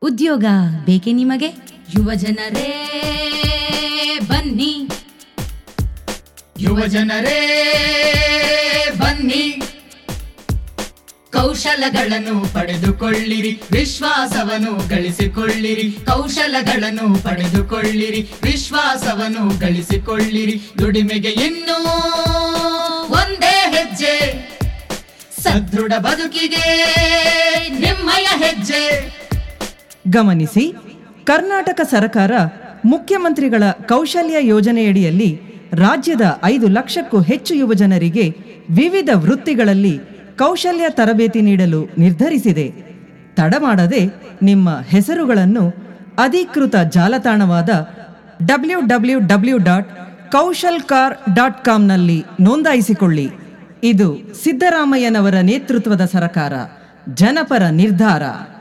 ಉದ್ಯೋಗ ಬೇಕೇ ನಿಮಗೆ ಯುವ ಜನರೇ ಬನ್ನಿ ಯುವ ಜನರೇ ಬನ್ನಿ ಕೌಶಲಗಳನ್ನು ಪಡೆದುಕೊಳ್ಳಿರಿ ವಿಶ್ವಾಸವನ್ನು ಗಳಿಸಿಕೊಳ್ಳಿರಿ ಕೌಶಲಗಳನ್ನು ಪಡೆದುಕೊಳ್ಳಿರಿ ವಿಶ್ವಾಸವನ್ನು ಗಳಿಸಿಕೊಳ್ಳಿರಿ ದುಡಿಮೆಗೆ ಇನ್ನೂ ಒಂದೇ ಹೆಜ್ಜೆ ಸದೃಢ ಬದುಕಿಗೆ ನಿಮ್ಮಯ ಹೆಜ್ಜೆ ಗಮನಿಸಿ ಕರ್ನಾಟಕ ಸರ್ಕಾರ ಮುಖ್ಯಮಂತ್ರಿಗಳ ಕೌಶಲ್ಯ ಯೋಜನೆಯಡಿಯಲ್ಲಿ ರಾಜ್ಯದ ಐದು ಲಕ್ಷಕ್ಕೂ ಹೆಚ್ಚು ಯುವಜನರಿಗೆ ವಿವಿಧ ವೃತ್ತಿಗಳಲ್ಲಿ ಕೌಶಲ್ಯ ತರಬೇತಿ ನೀಡಲು ನಿರ್ಧರಿಸಿದೆ ತಡ ಮಾಡದೆ ನಿಮ್ಮ ಹೆಸರುಗಳನ್ನು ಅಧಿಕೃತ ಜಾಲತಾಣವಾದ W W W dot Kaushalkar dot ಕಾಮ್ನಲ್ಲಿ ನೋಂದಾಯಿಸಿಕೊಳ್ಳಿ ಇದು ಸಿದ್ದರಾಮಯ್ಯನವರ ನೇತೃತ್ವದ ಸರ್ಕಾರ ಜನಪರ ನಿರ್ಧಾರ